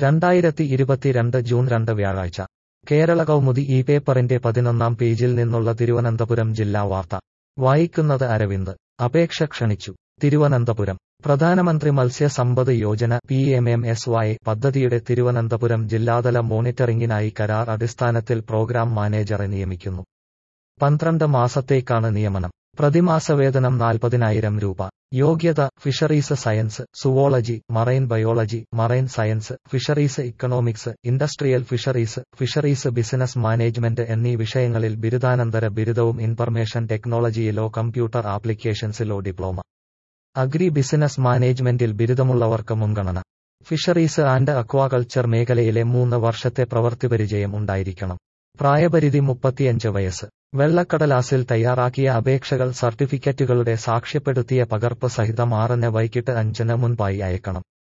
രണ്ടായിരത്തി ഇരുപത്തിരണ്ട് ജൂൺ രണ്ട് വ്യാഴാഴ്ച കേരള കൗമുദി ഈ പേപ്പറിന്റെ പതിനൊന്നാം പേജിൽ നിന്നുള്ള തിരുവനന്തപുരം ജില്ലാ വാർത്ത വായിക്കുന്നത് അരവിന്ദ് അപേക്ഷ ക്ഷണിച്ചു Thiruvananthapuram Pradhan Mantri Matsya Sampada Yojana P M M S Y പദ്ധതിയുടെ തിരുവനന്തപുരം ജില്ലാതല മോണിറ്ററിംഗിനായി കരാർ അടിസ്ഥാനത്തിൽ പ്രോഗ്രാം മാനേജറെ നിയമിക്കുന്നു പന്ത്രണ്ട് മാസത്തേക്കാണ് നിയമനം പ്രതിമാസ വേതനം നാൽപ്പതിനായിരം രൂപ യോഗ്യത fisheries science zoology marine biology marine science fisheries economics industrial fisheries fisheries business management എന്നീ വിഷയങ്ങളിൽ ബിരുദാനന്തര ബിരുദവും ഇൻഫർമേഷൻ ടെക്നോളജിയിലോ കമ്പ്യൂട്ടർ ആപ്ലിക്കേഷൻസിലോ ഡിപ്ലോമ അഗ്രി ബിസിനസ് മാനേജ്മെന്റിൽ ബിരുദമുള്ളവർക്ക് മുൻഗണന ഫിഷറീസ് ആൻഡ് അക്വാകൾച്ചർ മേഖലയിലെ മൂന്ന് വർഷത്തെ പ്രവൃത്തിപരിചയം ഉണ്ടായിരിക്കണം പ്രായപരിധി മുപ്പത്തിയഞ്ച് വയസ്സ് വെള്ളക്കടലാസിൽ തയ്യാറാക്കിയ അപേക്ഷകൾ സർട്ടിഫിക്കറ്റുകളുടെ സാക്ഷ്യപ്പെടുത്തിയ പകർപ്പ് സഹിതം ആറിന് വൈകിട്ട് അഞ്ചിന് മുൻപായി അയക്കണം